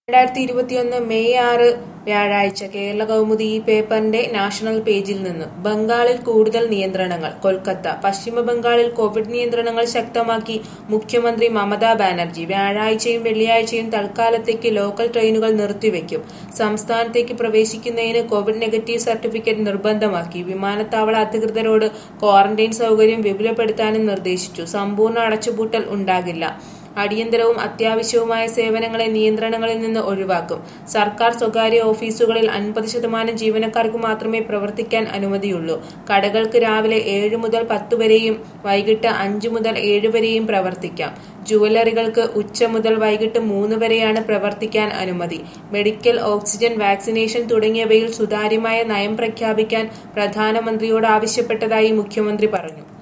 രണ്ടായിരത്തി ഇരുപത്തിയൊന്ന് മെയ് ആറ് വ്യാഴാഴ്ച കേരള കൗമുദി ഈ പേപ്പറിന്റെ നാഷണൽ പേജിൽ നിന്ന് ബംഗാളിൽ കൂടുതൽ നിയന്ത്രണങ്ങൾ കൊൽക്കത്ത പശ്ചിമ ബംഗാളിൽ കോവിഡ് നിയന്ത്രണങ്ങൾ ശക്തമാക്കി മുഖ്യമന്ത്രി മമതാ ബാനർജി വ്യാഴാഴ്ചയും വെള്ളിയാഴ്ചയും തൽക്കാലത്തേക്ക് ലോക്കൽ ട്രെയിനുകൾ നിർത്തിവെക്കും സംസ്ഥാനത്തേക്ക് പ്രവേശിക്കുന്നതിന് കോവിഡ് നെഗറ്റീവ് സർട്ടിഫിക്കറ്റ് നിർബന്ധമാക്കി വിമാനത്താവള അധികൃതരോട് ക്വാറന്റൈൻ സൗകര്യം വിപുലപ്പെടുത്താനും നിർദ്ദേശിച്ചു സമ്പൂർണ്ണ അടച്ചുപൂട്ടൽ ഉണ്ടാകില്ല അടിയന്തരവും അത്യാവശ്യവുമായ സേവനങ്ങളെ നിയന്ത്രണങ്ങളിൽ നിന്ന് ഒഴിവാക്കും സർക്കാർ സ്വകാര്യ ഓഫീസുകളിൽ അൻപത് ശതമാനം ജീവനക്കാർക്ക് മാത്രമേ പ്രവർത്തിക്കാൻ അനുമതിയുള്ളൂ കടകൾക്ക് രാവിലെ ഏഴ് മുതൽ പത്ത് വരെയും വൈകിട്ട് അഞ്ച് മുതൽ ഏഴ് വരെയും പ്രവർത്തിക്കാം ജുവലറികൾക്ക് ഉച്ച മുതൽ വൈകിട്ട് മൂന്ന് വരെയാണ് പ്രവർത്തിക്കാൻ അനുമതി മെഡിക്കൽ ഓക്സിജൻ വാക്സിനേഷൻ തുടങ്ങിയവയിൽ സുതാര്യമായ നയം പ്രഖ്യാപിക്കാൻ പ്രധാനമന്ത്രിയോട് ആവശ്യപ്പെട്ടതായി മുഖ്യമന്ത്രി പറഞ്ഞു